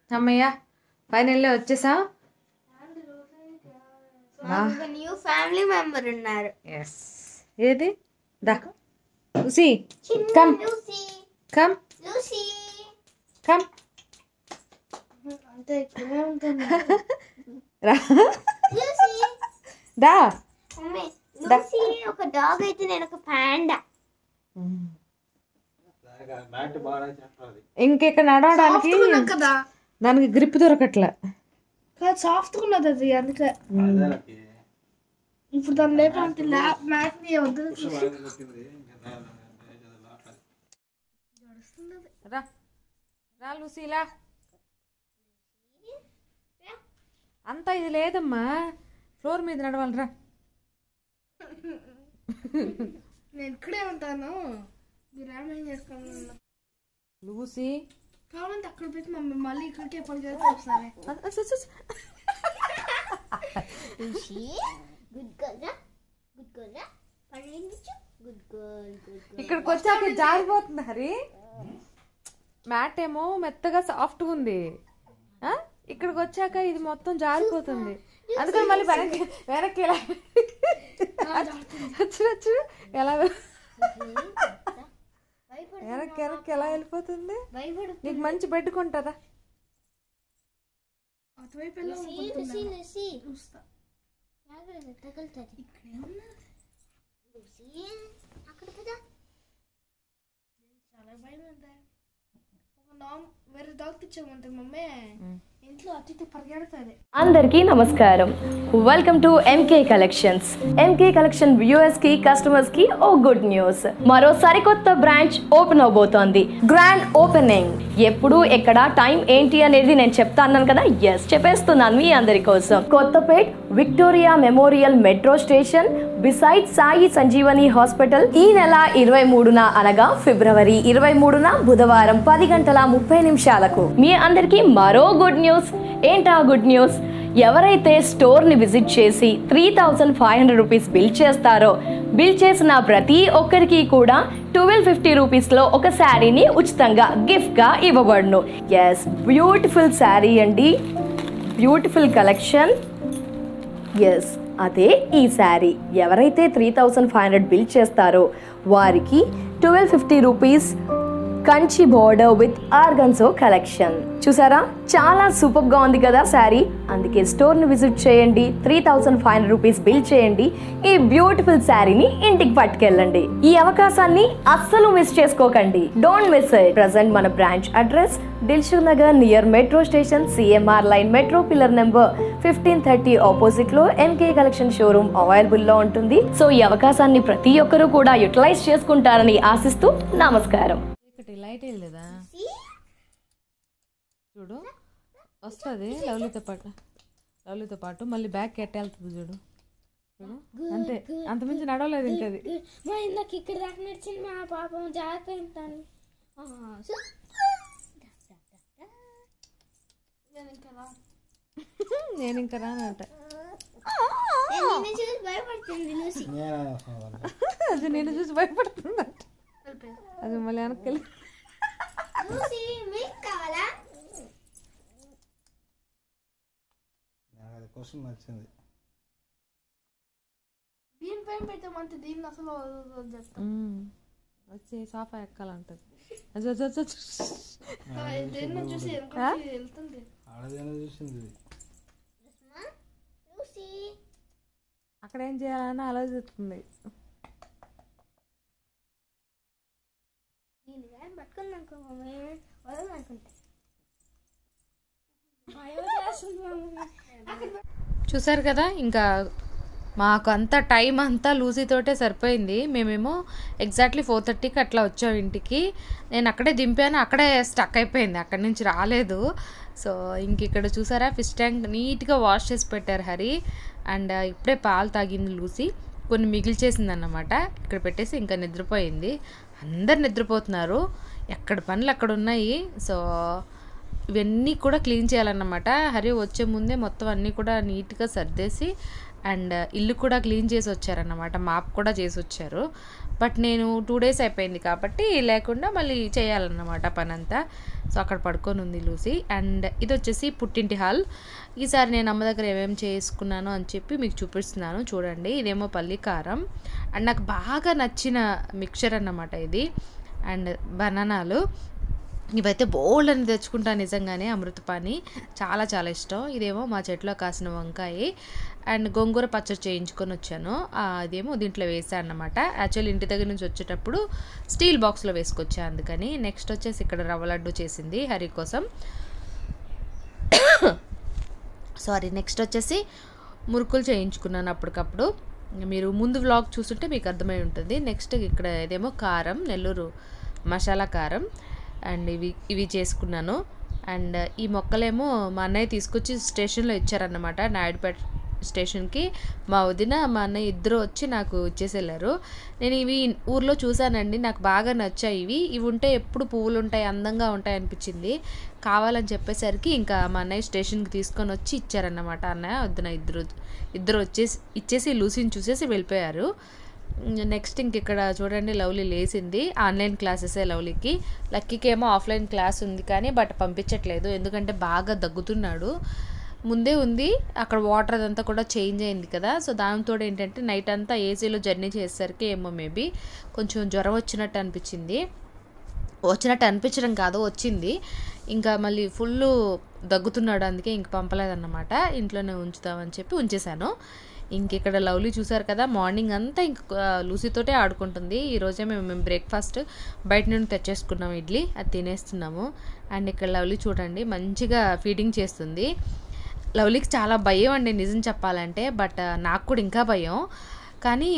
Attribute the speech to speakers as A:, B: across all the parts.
A: అమ్మయ్య ఫైనల్లీ వచ్చేసాం
B: మాకు ఒక న్యూ ఫ్యామిలీ మెంబర్ ఉన్నారు
A: ఎస్ ఏది దా లూసీ
B: చిన్న
A: Come.
B: Lucy
A: come
B: Lucy
A: come
B: అంతే ఇక్కడే ఉంటుంది
A: రా
B: లూసీ
A: దా
B: మమ్మీ లూసీ ఒక డాగ్ అయితే నేను ఒక పాండా
A: ఇంకెక్కడ నడవడానికి
C: కదా
A: దానికి గ్రిప్ దొరకట్లే
C: కాదు సాఫ్ట్ ఉన్నది అది అందుకే ఇప్పుడు దాని లేకపోతే ల్యాబ్ మ్యాట్ వద్దు
A: రా రా లూసీలా అంతా ఇది లేదమ్మా ఫ్లోర్ మీద నడవాలి రా
C: నేను ఇక్కడే ఉంటాను మీరు ఏమేం చేసుకోవాలి
A: లూసీ
C: కావాలంటే అక్కడ పెట్టి మమ్మీ మళ్ళీ ఇక్కడికే పరిగెత్తి ఒకసారి
B: లూసీ గుడ్ గర్ల్ రా గుడ్ గర్ల్ రా పడేయించు గుడ్ గర్ల్ గుడ్ గర్ల్
A: ఇక్కడికి వచ్చాక జారిపోతుంది హరి మ్యాట్ ఏమో మెత్తగా సాఫ్ట్ ఉంది ఆ? ఇక్కడికి వచ్చాక ఇది మొత్తం జారిపోతుంది అందుకని మళ్ళీ వెనక్కి వెనక్కి ఎలా వచ్చు వచ్చు ఎలా
B: భయపడు
A: వెనక్కి వెనక్కి ఎలా వెళ్ళిపోతుంది
B: భయపడు
A: నీకు మంచి బెడ్ కొంటారా
C: అటువైపు వెళ్ళి
B: లూసీ లూసీ లూసీ
C: చూస్తా
B: జాగ్రత్త తగులుతుంది
C: ఇక్కడే ఉన్నా
B: లూసీ అక్కడ కదా
C: చాలా భయం ఉంది ఒక నామ్ వేరే డాగ్ తెచ్చామంటే మమ్మీ ఇంట్లో అతి ఇటు పరిగెడుతుంది
D: అందరికీ నమస్కారం welcome to MK collections MK collection viewers కి కస్టమర్స్ కి ఓ గుడ్ న్యూస్ మరో సరికొత్త బ్రాంచ్ ఓపెన్ అవబోతోంది గ్రాండ్ ఓపెనింగ్ ఎప్పుడు ఎక్కడ టైం ఏంటి అనేది నేను చెప్తా అన్నాను కదా ఎస్ చెప్పేస్తున్నాను మీ అందరి కోసం Kothapet Victoria Memorial metro station beside Sai Sanjeevani hospital ఈ నెల ఇరవై మూడున అనగా ఫిబ్రవరి ఇరవై మూడున బుధవారం పది గంటల ముప్పై నిమిషాలకు మీ అందరికీ మరో గుడ్ న్యూస్ ఏంటా గుడ్ న్యూస్ ఎవరైతే స్టోర్ని విజిట్ చేసి three thousand five hundred rupees bill చేస్తారో బిల్ చేసిన ప్రతి ఒక్కరికి కూడా ట్వెల్వ్ ఫిఫ్టీ రూపీస్లో ఒక శారీని ఉచితంగా గిఫ్ట్గా ఇవ్వబడును ఎస్ బ్యూటిఫుల్ శారీ అండి బ్యూటిఫుల్ కలెక్షన్ ఎస్ అదే ఈ శారీ ఎవరైతే three thousand five hundred bill చేస్తారో వారికి twelve fifty rupees Kanchi border with organza collection చూసారా చాలా సూపర్గా ఉంది కదా శారీ అందుకే స్టోర్ని విజిట్ చేయండి three thousand five hundred rupees bill చేయండి ఈ బ్యూటిఫుల్ శారీని ఇంటికి పట్టుకెళ్ళండి ఈ అవకాశాన్ని అస్సలు మిస్ చేసుకోకండి డోంట్ మిస్ ఇట్ ప్రజెంట్ మన branch address Dilsukhnagar near metro station CMR line metro pillar number fifteen thirty opposite లో ఎంకే కలెక్షన్ షోరూమ్ అవైలబుల్ లో ఉంటుంది సో ఈ అవకాశాన్ని ప్రతి ఒక్కరూ కూడా యూటిలైజ్ చేసుకుంటారని ఆశిస్తూ నమస్కారం
A: ఇక్కడ లైట్ వెళ్ళలేదా చూడు వస్తుంది లవ్లీతో పాటు లవ్లీతో పాటు మళ్ళీ బ్యాక్ ఎట్ట వెళ్తుంది చూడు చూడు అంతే అంతమించి నడవలేదు ఇంకా అది
B: మా ఇందాక ఇక్కడ దాకా నడిచింది మా పాపం జాగ్రత్త ఉంటాను
C: నేను ఇంకా రా
A: నేను ఇంకా రానంట
B: నిన్ను చూసి భయపడుతుంది లూసి
A: అది నేను చూసి భయపడుతుందంట అది మళ్ళీ వెనక్కి వెళ్ళి
B: లూసి మీకు కావాలా
E: అది క్వశ్చన్ నచ్చింది
C: దీనిపైన పెట్టామంటే దీన్ని అసలు వదలదు చెప్తా
A: ఉమ్. వచ్చి సోఫా ఎక్కాలంటది అది వచ్చి వచ్చి వచ్చి.
C: దేన్ని చూసి వెనకాలకి వెళ్తుంది
E: ఆడదేనా చూసింది ఇది
B: లూసి
A: అక్కడ ఏం చేయాలని ఆలోచిస్తుంది
B: దీన్ని కానీ పట్టుకుంది అనుకో మమ్మీ వదలు అనుకుంటా భయం వేస్తుంది మమ్మీ
A: చూసారు కదా ఇంకా మాకు అంతా టైం అంతా లూసీతోటే సరిపోయింది మేమేమో ఎగ్జాక్ట్లీ ఫోర్ థర్టీకి అట్లా వచ్చాం ఇంటికి నేను అక్కడే దింపాను అక్కడే స్టక్ అయిపోయింది అక్కడి నుంచి రాలేదు సో ఇంక ఇక్కడ చూసారా ఫిష్ ట్యాంక్ నీట్గా వాష్ చేసి పెట్టారు హరి అండ్ ఇప్పుడే పాలు తాగింది లూసీ కొన్ని మిగిల్చేసింది అన్నమాట ఇక్కడ పెట్టేసి ఇంకా నిద్రపోయింది అందరు నిద్రపోతున్నారు ఎక్కడ పనులు అక్కడ ఉన్నాయి సో ఇవన్నీ కూడా క్లీన్ చేయాలన్నమాట హరి వచ్చే ముందే మొత్తం అన్నీ కూడా నీట్గా సర్దేసి అండ్ ఇల్లు కూడా క్లీన్ చేసి వచ్చారన్నమాట మాప్ కూడా చేసి వచ్చారు బట్ నేను టూ డేస్ అయిపోయింది కాబట్టి లేకుండా మళ్ళీ చేయాలన్నమాట పని అంతా సో అక్కడ పడుకొని ఉంది లూసీ అండ్ ఇది వచ్చేసి పుట్టింటి హాల్ ఈసారి నేను అమ్మ దగ్గర ఏమేమి చేసుకున్నాను అని చెప్పి మీకు చూపిస్తున్నాను చూడండి ఇదేమో పల్లి కారం అండ్ నాకు బాగా నచ్చిన మిక్చర్ అన్నమాట ఇది అండ్ బనానాలు ఇవైతే బోల్డ్ అని తెచ్చుకుంటా నిజంగానే అమృతపాని చాలా చాలా ఇష్టం ఇదేమో మా చెట్లో కాసిన వంకాయ అండ్ గోంగూర పచ్చడి చేయించుకొని వచ్చాను ఆ, అదేమో దీంట్లో వేసాను అన్నమాట యాక్చువల్లీ ఇంటి దగ్గర నుంచి వచ్చేటప్పుడు స్టీల్ బాక్స్లో వేసుకొచ్చా అందుకని నెక్స్ట్ వచ్చేసి ఇక్కడ రవ్వ లడ్డు చేసింది హరి కోసం సారీ నెక్స్ట్ వచ్చేసి మురుకులు చేయించుకున్నాను అప్పటికప్పుడు మీరు ముందు వ్లాగ్ చూస్తుంటే మీకు అర్థమై ఉంటుంది నెక్స్ట్ ఇక్కడ ఇదేమో కారం నెల్లూరు మసాలా కారం అండ్ ఇవి ఇవి చేసుకున్నాను అండ్ ఈ మొక్కలేమో మా అన్నయ్య తీసుకొచ్చి స్టేషన్లో ఇచ్చారన్నమాట నాయుడుపేట స్టేషన్కి మా వదిన మా అన్నయ్య ఇద్దరు వచ్చి నాకు ఇచ్చేసి వెళ్ళారు నేను ఇవి ఊర్లో చూశానండి నాకు బాగా నచ్చాయి ఇవి ఇవి ఉంటే ఎప్పుడు పువ్వులు ఉంటాయి అందంగా ఉంటాయి అనిపించింది కావాలని చెప్పేసరికి ఇంకా మా అన్నయ్య స్టేషన్కి తీసుకొని వచ్చి ఇచ్చారన్నమాట అన్నయ్య వద్దున ఇద్దరు ఇద్దరు వచ్చేసి ఇచ్చేసి లూసిని చూసేసి వెళ్ళిపోయారు నెక్స్ట్ ఇంక ఇక్కడ చూడండి లవ్లీ లేసింది ఆన్లైన్ క్లాసెసే లవ్లీకి లక్కీకి ఏమో ఆఫ్లైన్ క్లాస్ ఉంది కానీ బట్ పంపించట్లేదు ఎందుకంటే బాగా దగ్గుతున్నాడు ముందే ఉంది అక్కడ వాటర్ అదంతా కూడా చేంజ్ అయింది కదా సో దాంతో ఏంటంటే నైట్ అంతా ఏసీలో జర్నీ చేసేసరికి ఏమో మేబీ కొంచెం జ్వరం వచ్చినట్టు అనిపించింది వచ్చినట్టు అనిపించడం కాదు వచ్చింది ఇంకా మళ్ళీ ఫుల్ దగ్గుతున్నాడు అందుకే ఇంక పంపలేదన్నమాట ఇంట్లోనే ఉంచుతామని చెప్పి ఉంచేశాను ఇంక ఇక్కడ లవ్లీ చూసారు కదా మార్నింగ్ అంతా ఇంక ఆ, లూసీతోటే ఆడుకుంటుంది ఈరోజే మేము మేము బ్రేక్ఫాస్ట్ బయట నుండి తెచ్చేసుకున్నాం ఇడ్లీ అది తినేస్తున్నాము అండ్ ఇక్కడ లవ్లీ చూడండి మంచిగా ఫీడింగ్ చేస్తుంది లవ్లీకి చాలా భయం అండి నిజం చెప్పాలంటే బట్ నాకు కూడా ఇంకా భయం కానీ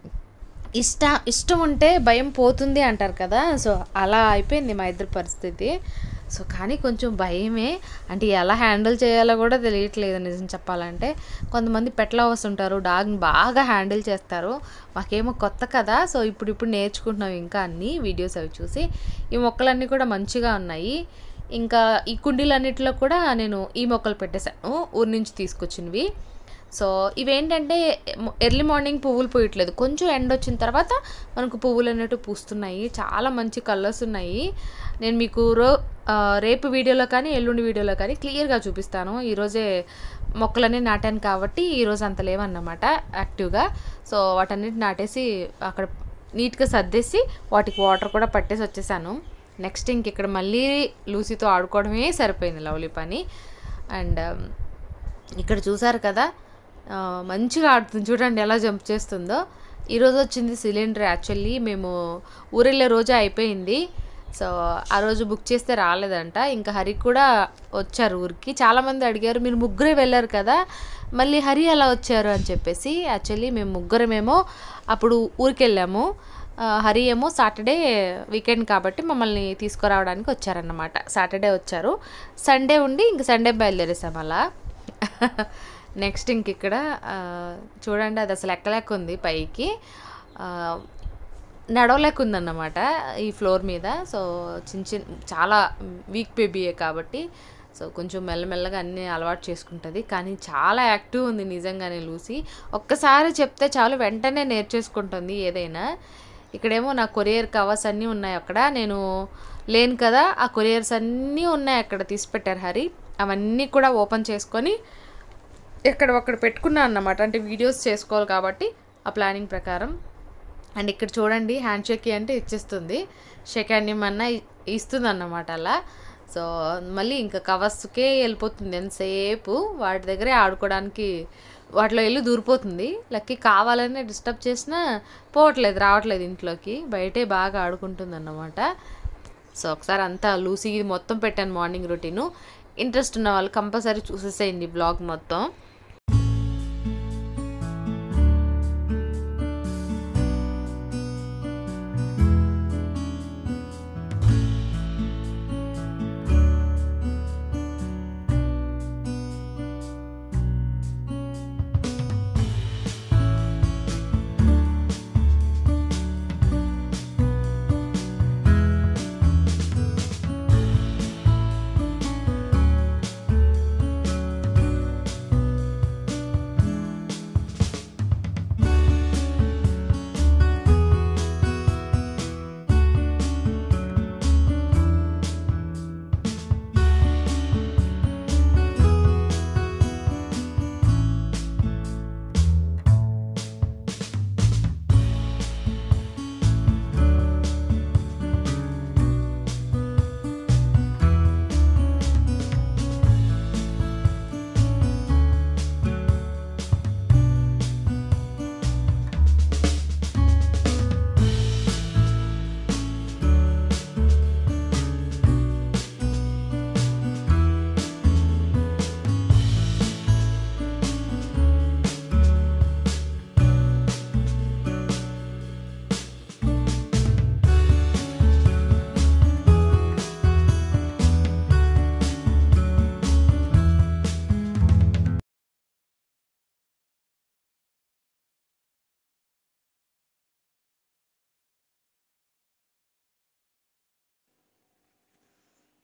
A: ఇష్ట ఇష్టం ఉంటే భయం పోతుంది అంటారు కదా సో అలా అయిపోయింది మా ఇద్దరి పరిస్థితి సో కానీ కొంచెం భయమే అంటే ఎలా హ్యాండిల్ చేయాలో కూడా తెలియట్లేదు నిజం చెప్పాలంటే కొంతమంది పెట్ల వస్తుంటారు డాగ్ని బాగా హ్యాండిల్ చేస్తారు మాకేమో కొత్త కదా సో ఇప్పుడు ఇప్పుడు నేర్చుకుంటున్నాం ఇంకా అన్ని వీడియోస్ అవి చూసి ఈ మొక్కలన్నీ కూడా మంచిగా ఉన్నాయి ఇంకా ఈ కుండీలన్నిటిలో కూడా నేను ఈ మొక్కలు పెట్టేశాను ఊరి నుంచి తీసుకొచ్చినవి సో ఇవేంటంటే ఎర్లీ మార్నింగ్ పువ్వులు పోయట్లేదు కొంచెం ఎండ వచ్చిన తర్వాత మనకు పువ్వులు అన్నట్టు పూస్తున్నాయి చాలా మంచి కలర్స్ ఉన్నాయి నేను మీకు రో ఆ, రేపు వీడియోలో కానీ ఎల్లుండి వీడియోలో కానీ క్లియర్గా చూపిస్తాను ఈరోజే మొక్కలన్నీ నాటాను కాబట్టి ఈరోజు అంత లేవన్నమాట యాక్టివ్గా సో వాటన్నిటి నాటేసి అక్కడ నీట్గా సర్దేసి వాటికి వాటర్ కూడా పట్టేసి వచ్చేసాను నెక్స్ట్ ఇంక ఇక్కడ మళ్ళీ లూసీతో ఆడుకోవడమే సరిపోయింది లవ్లీ పని అండ్ ఇక్కడ చూసారు కదా ఆ, మంచిగా ఆడుతుంది చూడండి ఎలా జంప్ చేస్తుందో ఈరోజు వచ్చింది సిలిండర్ యాక్చువల్లీ మేము ఊరెళ్ళే రోజే అయిపోయింది సో ఆ రోజు బుక్ చేస్తే రాలేదంట ఇంకా హరి కూడా వచ్చారు ఊరికి చాలామంది అడిగారు మీరు ముగ్గురే వెళ్ళారు కదా మళ్ళీ హరి ఎలా వచ్చారు అని చెప్పేసి యాక్చువల్లీ మేము ముగ్గురమేమో అప్పుడు ఊరికి వెళ్ళాము ఆ, హరి ఏమో సాటర్డే వీకెండ్ కాబట్టి మమ్మల్ని తీసుకురావడానికి వచ్చారన్నమాట సాటర్డే వచ్చారు సండే ఉండి ఇంక సండే బయలుదేరేసాం అలా నెక్స్ట్ ఇంక ఇక్కడ ఆ, చూడండి అది అసలు ఎక్కలేక ఉంది పైకి ఆ, నడవలేక ఉందన్నమాట ఈ ఫ్లోర్ మీద సో చిన్న చిన్న చాలా వీక్ బేబీయే కాబట్టి సో కొంచెం మెల్లమెల్లగా అన్నీ అలవాటు చేసుకుంటుంది కానీ చాలా యాక్టివ్ ఉంది నిజంగానే లూసీ ఒక్కసారి చెప్తే చాలు వెంటనే నేర్చేసుకుంటుంది ఏదైనా ఇక్కడేమో నా కొరియర్ కవర్స్ అన్నీ ఉన్నాయి అక్కడ నేను లేను కదా ఆ కొరియర్స్ అన్నీ ఉన్నాయి అక్కడ తీసి పెట్టారు హరి అవన్నీ కూడా ఓపెన్ చేసుకొని ఎక్కడ ఒక్కడ పెట్టుకున్నా అన్నమాట అంటే వీడియోస్ చేసుకోవాలి కాబట్టి ఆ ప్లానింగ్ ప్రకారం అండ్ ఇక్కడ చూడండి హ్యాండ్ షేక్ అంటే ఇచ్చేస్తుంది షేక్ హ్యాండ్ ఇమ్మన్నా ఇస్తుంది అన్నమాట అలా సో మళ్ళీ ఇంకా కవర్స్కే వెళ్ళిపోతుంది ఎంతసేపు వాటి దగ్గరే ఆడుకోవడానికి వాటిలో వెళ్ళి దూరిపోతుంది లక్కీ కావాలని డిస్టర్బ్ చేసినా పోవట్లేదు రావట్లేదు ఇంట్లోకి బయటే బాగా ఆడుకుంటుంది అన్నమాట సో ఒకసారి అంతా లూసీ మొత్తం పెట్టాను మార్నింగ్ రొటీను ఇంట్రెస్ట్ ఉన్న వాళ్ళు కంపల్సరీ చూసేసేయండి బ్లాగ్ మొత్తం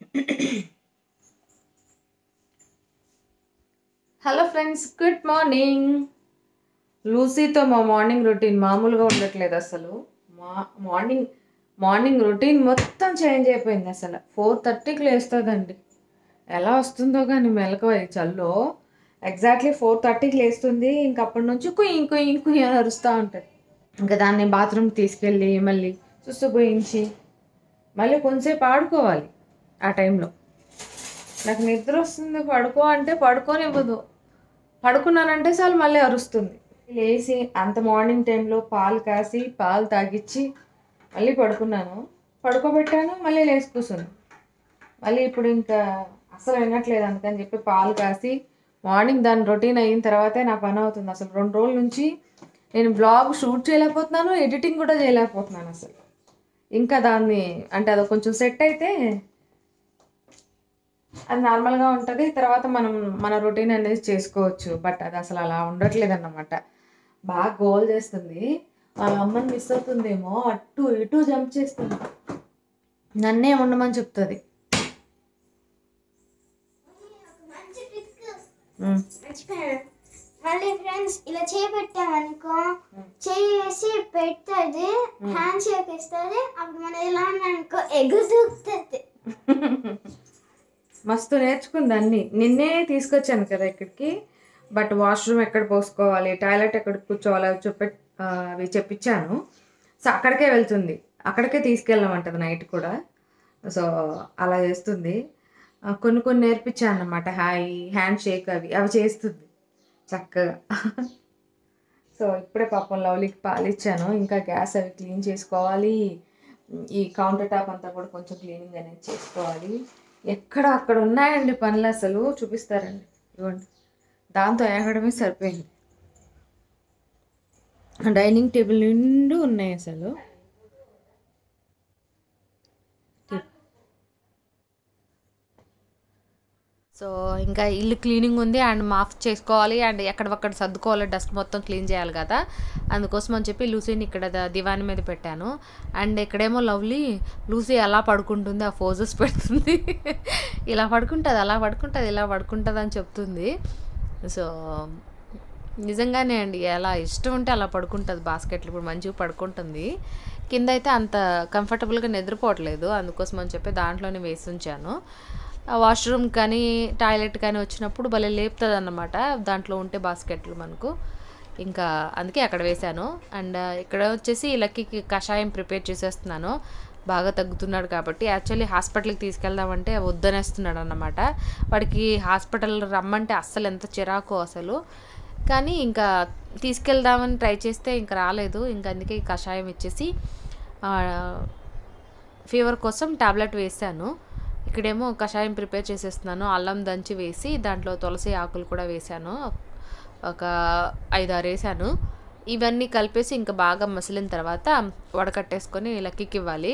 A: హలో ఫ్రెండ్స్ గుడ్ మార్నింగ్ లూసీతో మా మార్నింగ్ రొటీన్ మామూలుగా ఉండట్లేదు అసలు మా మార్నింగ్ మార్నింగ్ రొటీన్ మొత్తం చేంజ్ అయిపోయింది అసలు ఫోర్ థర్టీకి లేస్తుందండి ఎలా వస్తుందో కానీ మెలకువ ఈ చల్లో ఎగ్జాక్ట్లీ ఫోర్ థర్టీకి లేస్తుంది ఇంక అప్పటి నుంచి కుయ్ కుయ్ కుయ్ అని అరుస్తూ ఉంటుంది ఇంకా దాన్ని బాత్రూమ్ తీసుకెళ్ళి మళ్ళీ సుస్సు పోయించి మళ్ళీ కొంచెంసేపు ఆడుకోవాలి ఆ టైంలో నాకు నిద్ర వస్తుంది పడుకో అంటే పడుకోనివ్వదు పడుకున్నానంటే చాలు మళ్ళీ అరుస్తుంది లేచి అంత మార్నింగ్ టైంలో పాలు కాసి పాలు తాగిచ్చి మళ్ళీ పడుకున్నాను పడుకోబెట్టాను మళ్ళీ లేచి కూర్చుంది మళ్ళీ ఇప్పుడు ఇంకా అసలు వినట్లేదు అందుకని చెప్పి పాలు కాసి మార్నింగ్ దాని రొటీన్ అయిన తర్వాతే నా పని అవుతుంది అసలు రెండు రోజుల నుంచి నేను బ్లాగ్ షూట్ చేయలేకపోతున్నాను ఎడిటింగ్ కూడా చేయలేకపోతున్నాను అసలు ఇంకా దాన్ని అంటే అది కొంచెం సెట్ అయితే అది నార్మల్గా ఉంటుంది తర్వాత మనం మన రొటీన్ అనేది చేసుకోవచ్చు బట్ అది అసలు అలా ఉండట్లేదు అన్నమాట బాగా గోల్ చేస్తుంది వాళ్ళ అమ్మని మిస్ అవుతుందేమో అటు ఇటు జంప్ చేస్తుంది నన్నే ఉండమని చెప్తుంది
B: మంచి ట్రిక్
A: ఉమ్.
B: మర్చిపోయాను మళ్ళీ ఫ్రెండ్స్ ఇలా చేపెట్టామనుకో చేయి వేసి పెడుతుంది హ్యాండ్ షేక్ ఇస్తుంది అప్పుడు మనం ఇలా ఉన్నామనుకో ఎగు దూకుతుంది
A: మస్తు నేర్చుకుంది అన్ని నిన్నే తీసుకొచ్చాను కదా ఇక్కడికి బట్ వాష్రూమ్ ఎక్కడ పోసుకోవాలి టాయిలెట్ ఎక్కడ కూర్చోవాలి అవి చెప్పి ఆ, అవి చెప్పించాను సో అక్కడికే వెళ్తుంది అక్కడికే తీసుకెళ్ళమంటది నైట్ కూడా సో అలా చేస్తుంది ఆ, కొన్ని కొన్ని నేర్పించాను అన్నమాట హాయ్ హ్యాండ్ షేక్ అవి అవి చేస్తుంది చక్కగా సో ఇప్పుడే పాపం లవ్లీకి పాలు ఇచ్చాను ఇంకా గ్యాస్ అవి క్లీన్ చేసుకోవాలి ఈ కౌంటర్ టాప్ అంతా కూడా కొంచెం క్లీనింగ్ అనేది చేసుకోవాలి ఎక్కడ అక్కడ ఉన్నాయండి పనులు అసలు చూపిస్తారండి ఇవ్వండి దాంతో ఏగడమే సరిపోయింది డైనింగ్ టేబుల్ నిండు ఉన్నాయి అసలు సో ఇంకా ఇల్లు క్లీనింగ్ ఉంది అండ్ మాఫ్ చేసుకోవాలి అండ్ ఎక్కడొక్కడ సర్దుకోవాలి డస్ట్ మొత్తం క్లీన్ చేయాలి కదా అందుకోసం అని చెప్పి లూసీని ఇక్కడ ద- దివాని మీద పెట్టాను అండ్ ఇక్కడేమో లవ్లీ లూసీ ఎలా పడుకుంటుంది ఆ ఫోజెస్ పెడుతుంది ఇలా పడుకుంటుంది అలా పడుకుంటుంది ఇలా పడుకుంటుంది అని చెప్తుంది సో నిజంగానే అండి ఎలా ఇష్టం ఉంటే అలా పడుకుంటుంది బాస్కెట్లు ఇప్పుడు మంచిగా పడుకుంటుంది కింద అయితే అంత కంఫర్టబుల్గా నిద్రపోవట్లేదు అందుకోసం అని చెప్పి దాంట్లోనే వేసి ఉంచాను ఆ వాష్రూమ్ కానీ టాయిలెట్ కానీ వచ్చినప్పుడు భలే లేపుతుంది అన్నమాట దాంట్లో ఉంటే బాస్కెట్లు మనకు ఇంకా అందుకే అక్కడ వేశాను అండ్ ఇక్కడ వచ్చేసి లక్కీకి కషాయం ప్రిపేర్ చేసేస్తున్నాను బాగా తగ్గుతున్నాడు కాబట్టి యాక్చువల్లీ హాస్పిటల్కి తీసుకెళ్దామంటే వద్దనేస్తున్నాడు అన్నమాట వాడికి హాస్పిటల్ రమ్మంటే అస్సలు ఎంత చిరాకో అసలు కానీ ఇంకా తీసుకెళ్దామని ట్రై చేస్తే ఇంకా రాలేదు ఇంకా అందుకే ఈ కషాయం ఇచ్చేసి ఆ, ఫీవర్ కోసం టాబ్లెట్ వేసాను ఇక్కడేమో కషాయం ప్రిపేర్ చేసేస్తున్నాను అల్లం దంచి వేసి దాంట్లో తులసి ఆకులు కూడా వేసాను ఒక ఐదు ఆరు వేసాను ఇవన్నీ కలిపేసి ఇంకా బాగా మసిలిన తర్వాత వడకట్టేసుకొని లక్కీకి ఇవ్వాలి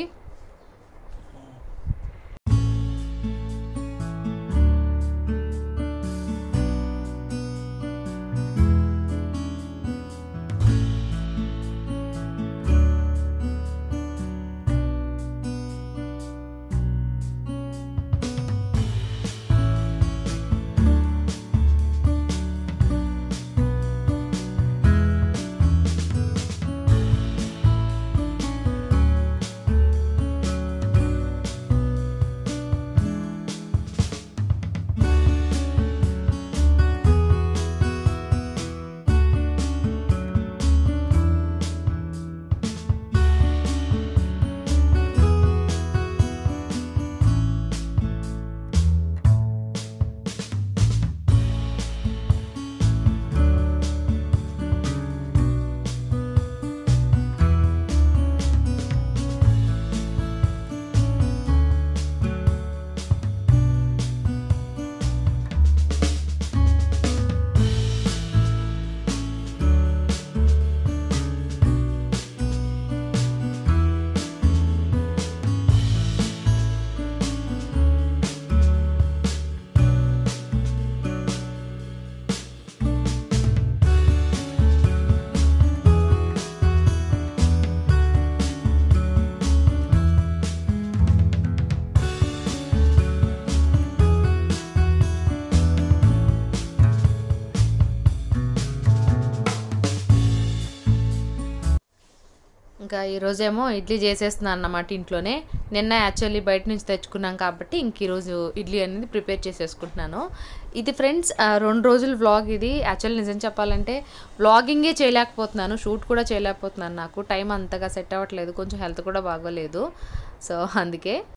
A: ఇంకా ఈరోజేమో ఇడ్లీ చేసేస్తున్నాను అన్నమాట ఇంట్లోనే నిన్న యాక్చువల్లీ బయట నుంచి తెచ్చుకున్నాం కాబట్టి ఇంక ఈరోజు ఇడ్లీ అనేది ప్రిపేర్ చేసేసుకుంటున్నాను ఇది ఫ్రెండ్స్ ఆ, రెండు రోజుల వ్లాగ్ ఇది యాక్చువల్లీ నిజం చెప్పాలంటే వ్లాగింగే చేయలేకపోతున్నాను షూట్ కూడా చేయలేకపోతున్నాను నాకు టైం అంతగా సెట్ అవ్వట్లేదు కొంచెం హెల్త్ కూడా బాగోలేదు సో అందుకే